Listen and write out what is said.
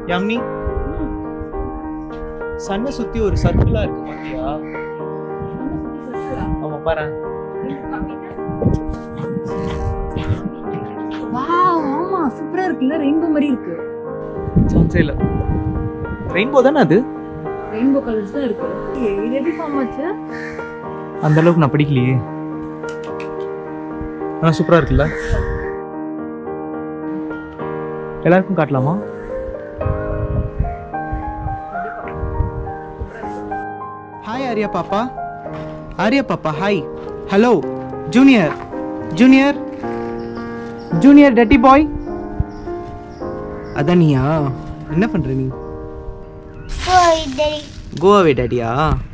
yummy சன்னை சுத்தி ஒரு சர்க்கிளா இருக்கு பாத்தியா ஆமா பாரு வாவ் ஆமா சூப்பரா இருக்குல்ல ரெயின்போ மாதிரி இருக்கு சான்ஸே இல்ல ரெயின்போ தானே அது ரெயின்போ கலர்ஸ் தான் இருக்கு ஏய், இது எப்படி ஃபார்ம் ஆச்சு அந்த அளவுக்கு நான் படிக்கலையே ஆ சூப்பரா இருக்குல்ல எல்லாருக்கும் காட்டலாமா ஹாய் ஆர்யா பாப்பா ஆர்யா பாப்பா hi hello junior junior junior டட்டி பாய் அதான் நீயா என்ன பண்ற நீ கோவாவே டாடியா